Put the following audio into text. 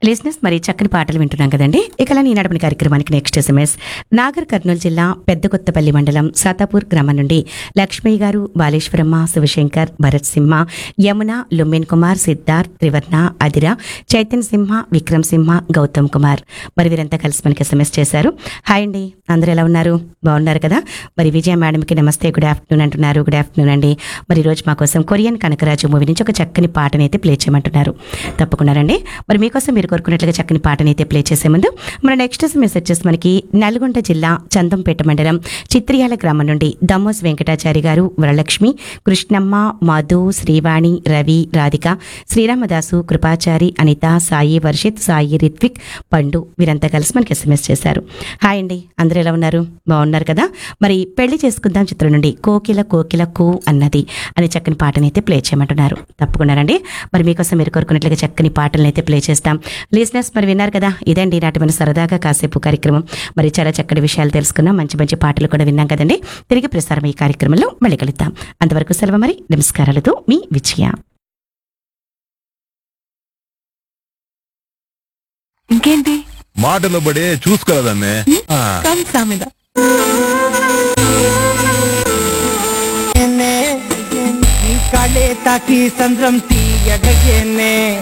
లిజినెస్ మరి చక్కని పాటలు వింటున్నాం కదండి ఇక నీ నడపని కార్యక్రమానికి నెక్స్ట్ ఎస్ఎంఎస్ నాగర్ కర్నూలు జిల్లా పెద్ద కొత్తపల్లి మండలం సాతాపూర్ గ్రామం నుండి లక్ష్మీ గారు బాలేశ్వరమ్మ శివశంకర్ భరత్ సింహ యమున లుమ్మిన్ కుమార్ సిద్ధార్థ్ త్రివర్ణ అదిర చైతన్య సింహ విక్రమ్ సింహ గౌతమ్ కుమార్ మరి వీరంతా కలిసి మనకి ఎస్ఎంఎస్ చేశారు హాయ్ అండి అందరూ ఎలా ఉన్నారు బాగున్నారు కదా మరి విజయ మేడంకి నమస్తే గుడ్ ఆఫ్టర్నూన్ అంటున్నారు గుడ్ ఆఫ్టర్నూన్ అండి మరి ఈ రోజు మా కోసం కొరియన్ కనకరాజు మూవీ నుంచి ఒక చక్కని పాటనైతే ప్లే చేయమంటున్నారు తప్పకుండా రండి మరి మీకోసం మీరు కోరుకున్నట్లుగా చక్కని పాటనైతే ప్లే చేసే ముందు మన నెక్స్ట్ మెసేజ్ చేసి మనకి నల్గొండ జిల్లా చందంపేట మండలం చిత్రియాల గ్రామం నుండి దమ్మోస్ వెంకటాచారి గారు వరలక్ష్మి కృష్ణమ్మ మధు శ్రీవాణి రవి రాధిక శ్రీరామదాసు కృపాచారి అనిత సాయి వర్షిత్ సాయి రిత్విక్ పండు వీరంతా కలిసి మనకి ఎస్ఎంఎస్ చేశారు హాయ్ అండి అందరూ ఎలా ఉన్నారు బాగున్నారు కదా మరి పెళ్లి చేసుకుందాం చిత్రం నుండి కోకిల కోకిల కూ అన్నది అనే చక్కని పాటనైతే ప్లే చేయమంటున్నారు తప్పకుండా రండి మరి మీకోసం మీరు కోరుకున్నట్లుగా చక్కని పాటలను అయితే ప్లే చేస్తాం లిజినెస్ మరి విన్నారు కదా ఇదండి నాటి మన సరదాగా కాసేపు కార్యక్రమం మరి చాలా చక్కటి విషయాలు తెలుసుకున్నాం మంచి మంచి పాటలు కూడా విన్నాం కదండి తిరిగి ప్రసారం ఈ కార్యక్రమంలో మళ్ళీ కలుద్దాం అంతవరకు సెలవు మరి నమస్కారాలతో మీ విజయ ఇంకేంటి మాటలో పడే చూసుకోలేదన్నే ఆ. సామెత నీ కళే తాకి సంద్రం తీయగేనే